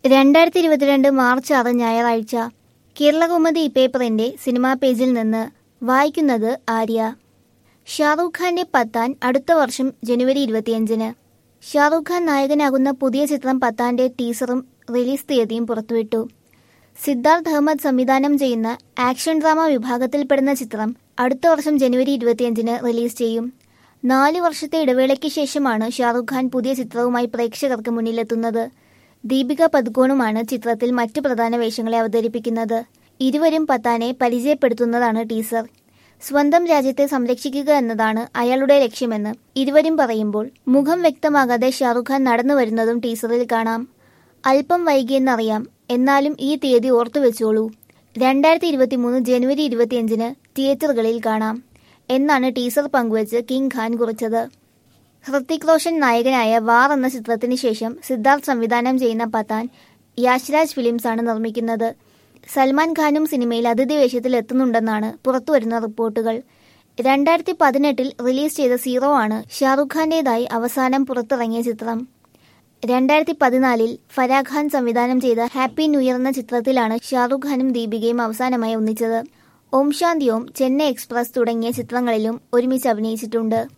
രണ്ടായിരത്തി ഇരുപത്തിരണ്ട് മാർച്ച് ആറ് ഞായറാഴ്ച കേരളകൗമുദി പേപ്പറിന്റെ സിനിമാ പേജിൽ നിന്ന് വായിക്കുന്നത് ആര്യ ഷാറൂഖ് ഖാന്റെ പത്താൻ അടുത്ത വർഷം ജനുവരി ഇരുപത്തിയഞ്ചിന് ഷാറൂഖ് ഖാൻ നായകനാകുന്ന പുതിയ ചിത്രം പത്താന്റെ ടീസറും റിലീസ് തീയതിയും പുറത്തുവിട്ടു സിദ്ധാർത്ഥ് അഹമ്മദ് സംവിധാനം ചെയ്യുന്ന ആക്ഷൻ ഡ്രാമ വിഭാഗത്തിൽപ്പെടുന്ന ചിത്രം അടുത്ത വർഷം ജനുവരി ഇരുപത്തിയഞ്ചിന് റിലീസ് ചെയ്യും നാല് വർഷത്തെ ഇടവേളയ്ക്ക് ശേഷമാണ് ഷാറൂഖ് ഖാൻ പുതിയ ചിത്രവുമായി പ്രേക്ഷകർക്ക് മുന്നിലെത്തുന്നത് ദീപിക പദുക്കോണുമാണ് ചിത്രത്തിൽ മറ്റു പ്രധാന വേഷങ്ങളെ അവതരിപ്പിക്കുന്നത് ഇരുവരും പത്താനെ പരിചയപ്പെടുത്തുന്നതാണ് ടീസർ സ്വന്തം രാജ്യത്തെ സംരക്ഷിക്കുക എന്നതാണ് അയാളുടെ ലക്ഷ്യമെന്ന് ഇരുവരും പറയുമ്പോൾ മുഖം വ്യക്തമാകാതെ ഷാറുഖ് ഖാൻ നടന്നു വരുന്നതും ടീസറിൽ കാണാം അല്പം വൈകിയെന്നറിയാം എന്നാലും ഈ തീയതി ഓർത്തു വെച്ചോളൂ രണ്ടായിരത്തി ഇരുപത്തി മൂന്ന് ജനുവരി ഇരുപത്തിയഞ്ചിന് തിയേറ്ററുകളിൽ കാണാം എന്നാണ് ടീസർ പങ്കുവച്ച് കിങ് ഖാൻ കുറിച്ചത് ഹൃത്തിക് റോഷൻ നായകനായ വാർ എന്ന ചിത്രത്തിന് ശേഷം സിദ്ധാർത്ഥ് സംവിധാനം ചെയ്യുന്ന പത്താൻ യാഷ്രാജ് ഫിലിംസ് ആണ് നിർമ്മിക്കുന്നത് സൽമാൻ ഖാനും സിനിമയിൽ അതിഥി വേഷത്തിൽ എത്തുന്നുണ്ടെന്നാണ് പുറത്തുവരുന്ന റിപ്പോർട്ടുകൾ രണ്ടായിരത്തി പതിനെട്ടിൽ റിലീസ് ചെയ്ത സീറോ ആണ് ഷാറുഖ് ഖാന്റേതായി അവസാനം പുറത്തിറങ്ങിയ ചിത്രം രണ്ടായിരത്തി പതിനാലിൽ ഫരാഖ് ഖാൻ സംവിധാനം ചെയ്ത ഹാപ്പി ന്യൂ ഇയർ എന്ന ചിത്രത്തിലാണ് ഷാറുഖ് ഖാനും ദീപികയും അവസാനമായി ഒന്നിച്ചത് ഓം ശാന്തി ഓം ചെന്നൈ എക്സ്പ്രസ് തുടങ്ങിയ ചിത്രങ്ങളിലും ഒരുമിച്ച് അഭിനയിച്ചിട്ടുണ്ട്